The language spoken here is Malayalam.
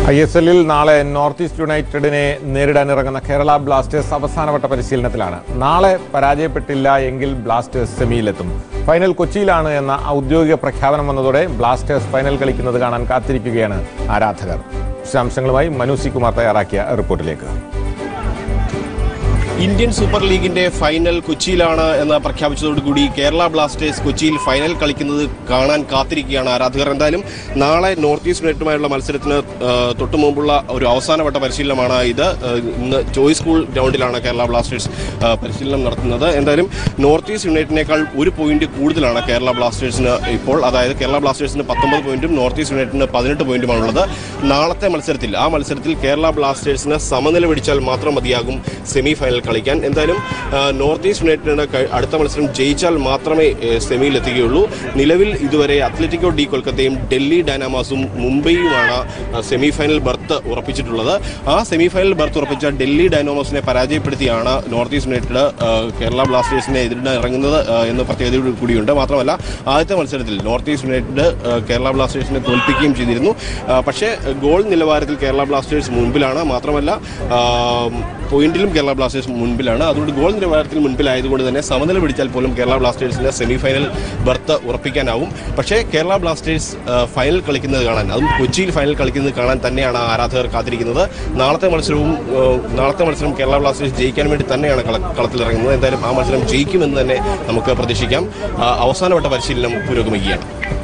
ഐ എസ് എല്ലിൽ നാളെ നോർത്ത് ഈസ്റ്റ് യുണൈറ്റഡിനെ നേരിടാനിറങ്ങുന്ന കേരള ബ്ലാസ്റ്റേഴ്സ് അവസാനവട്ട പരിശീലനത്തിലാണ് നാളെ പരാജയപ്പെട്ടില്ല എങ്കിൽ ബ്ലാസ്റ്റേഴ്സ് സെമിയിലെത്തും ഫൈനൽ കൊച്ചിയിലാണ് എന്ന ഔദ്യോഗിക പ്രഖ്യാപനം വന്നതോടെ ബ്ലാസ്റ്റേഴ്സ് ഫൈനൽ കളിക്കുന്നത് കാണാൻ കാത്തിരിക്കുകയാണ് ആരാധകർ വിശദാംശങ്ങളുമായി മനു സി കുമാർ തയ്യാറാക്കിയ റിപ്പോർട്ടിലേക്ക് ഇന്ത്യൻ സൂപ്പർ ലീഗിന്റെ ഫൈനൽ കൊച്ചിയിലാണ് എന്ന് പ്രഖ്യാപിച്ചതോടുകൂടി കേരള ബ്ലാസ്റ്റേഴ്സ് കൊച്ചിയിൽ ഫൈനൽ കളിക്കുന്നത് കാണാൻ കാത്തിരിക്കുകയാണ് ആരാധകർ എന്തായാലും നാളെ നോർത്ത് ഈസ്റ്റ് യുണൈറ്റഡുമായുള്ള മത്സരത്തിന് ആ, തൊട്ടു മുമ്പുള്ള ഒരു അവസാനവട്ട പരിശീലനമാണ് ഇത് ആ, ഇന്ന് ജോയ് സ്കൂൾ ഗ്രൗണ്ടിലാണ് കേരള ബ്ലാസ്റ്റേഴ്സ് ആ, പരിശീലനം നടത്തുന്നത് എന്തായാലും നോർത്ത് ഈസ്റ്റ് യുണൈറ്റഡിനേക്കാൾ ഒരു പോയിന്റ് കൂടുതലാണ് കേരള ബ്ലാസ്റ്റേഴ്സിന് ഇപ്പോൾ അതായത് കേരള ബ്ലാസ്റ്റേഴ്സിന് പത്തൊമ്പത് പോയിന്റും നോർത്ത് ഈസ്റ്റ് യുണൈറ്റഡിന് പതിനെട്ട് പോയിന്റുമാണുള്ളത് നാളത്തെ മത്സരത്തിൽ ആ മത്സരത്തിൽ കേരള ബ്ലാസ്റ്റേഴ്സിന് സമനില പിടിച്ചാൽ മാത്രം മതിയാകും സെമി ഫൈനൽ കളിക്കാൻ എന്തായാലും ആ, നോർത്ത് ഈസ്റ്റ് യുണൈറ്റഡിന് ക- അടുത്ത മത്സരം ജയിച്ചാൽ മാത്രമേ ഏ, സെമിയിൽ എത്തുകയുള്ളൂ നിലവിൽ ഇതുവരെ അത്ലറ്റിക്കോ ഡി കൊൽക്കത്തയും ഡൽഹി ഡൈനാമാസും മുംബൈയുമാണ് ആ, സെമി ഫൈനൽ ബർത്ത് ഉറപ്പിച്ചിട്ടുള്ളത് ആ സെമി ഫൈനൽ ബർത്ത് ഉറപ്പിച്ച ഡൽഹി ഡൈനാമോസിനെ പരാജയപ്പെടുത്തിയാണ് നോർത്ത് ഈസ്റ്റ് യുണൈറ്റഡ് ആ, കേരള ബ്ലാസ്റ്റേഴ്സിനെ എതിരിടാൻ ഇറങ്ങുന്നത് ആ, എന്ന പ്രത്യേകത കൂടിയുണ്ട് മാത്രമല്ല ആദ്യത്തെ മത്സരത്തിൽ നോർത്ത് ഈസ്റ്റ് യുണൈറ്റഡ് ആ, കേരള ബ്ലാസ്റ്റേഴ്സിനെ തോൽപ്പിക്കുകയും ചെയ്തിരുന്നു ആ, പക്ഷേ ഗോൾ നിലവാരത്തിൽ കേരള ബ്ലാസ്റ്റേഴ്സ് മുൻപിലാണ് മാത്രമല്ല ആ, പോയിന്റിലും കേരള ബ്ലാസ്റ്റേഴ്സ് മുൻപിലാണ് അതുകൊണ്ട് ഗോൾ നിലവാരത്തിൽ മുൻപിലായതുകൊണ്ട് തന്നെ സമനില പിടിച്ചാൽ പോലും കേരള ബ്ലാസ്റ്റേഴ്സിന് സെമി ഫൈനൽ ബർത്ത് ഉറപ്പിക്കാനാവും പക്ഷേ കേരള ബ്ലാസ്റ്റേഴ്സ് ആ, ഫൈനൽ കളിക്കുന്നത് കാണാൻ അതും കൊച്ചിയിൽ ഫൈനൽ കളിക്കുന്നത് കാണാൻ തന്നെയാണ് ആരാധകർ കാത്തിരിക്കുന്നത് നാളത്തെ മത്സരവും ആ, നാളത്തെ മത്സരം കേരള ബ്ലാസ്റ്റേഴ്സ് ജയിക്കാൻ വേണ്ടി തന്നെയാണ് കള- കളത്തിലിറങ്ങുന്നത് എന്തായാലും ആ മത്സരം ജയിക്കുമെന്ന് തന്നെ നമുക്ക് പ്രതീക്ഷിക്കാം ആ, അവസാനവട്ട പരിശീലനം പുരോഗമിക്കുകയാണ്